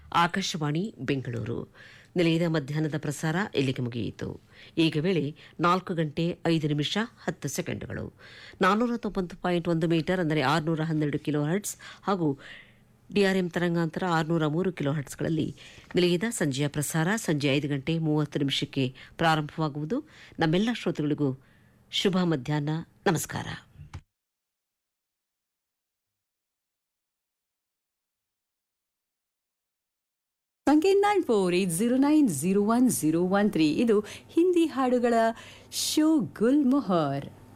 ಆಕಾಶವಾಣಿ ಬೆಂಗಳೂರು ನಿಲಯದ ಮಧ್ಯಾಹ್ನದ ಪ್ರಸಾರ ಇಲ್ಲಿಗೆ ಮುಗಿಯಿತು ಈಗ ವೇಳೆ ನಾಲ್ಕು ಗಂಟೆ ಐದು ನಿಮಿಷ ಹತ್ತು ಸೆಕೆಂಡ್ಗಳು ನಾನ್ನೂರ ತೊಂಬತ್ತು ಪಾಯಿಂಟ್ ಒಂದು ಮೀಟರ್ ಅಂದರೆ ಆರುನೂರ ಹನ್ನೆರಡು ಕಿಲೋ ಹರ್ಟ್ಸ್ ಹಾಗೂ ಡಿಆರ್ಎಂ ತರಂಗಾಂತರ ಆರುನೂರ ಮೂರು ಕಿಲೋ ಹರ್ಟ್ಸ್ಗಳಲ್ಲಿ ನಿಲಯದ ಸಂಜೆಯ ಪ್ರಸಾರ ಸಂಜೆ ಐದು ಗಂಟೆ ಮೂವತ್ತು ನಿಮಿಷಕ್ಕೆ ಪ್ರಾರಂಭವಾಗುವುದು ನಮ್ಮೆಲ್ಲ ಶ್ರೋತೃಗಳಿಗೂ ಶುಭ ಮಧ್ಯಾಹ್ನ ನಮಸ್ಕಾರ ಸಂಖ್ಯೆ nine four eight zero nine zero one zero one three ಇದು ಹಿಂದಿ ಹಾಡುಗಳ ಶೋ ಗುಲ್ ಮೊಹರ್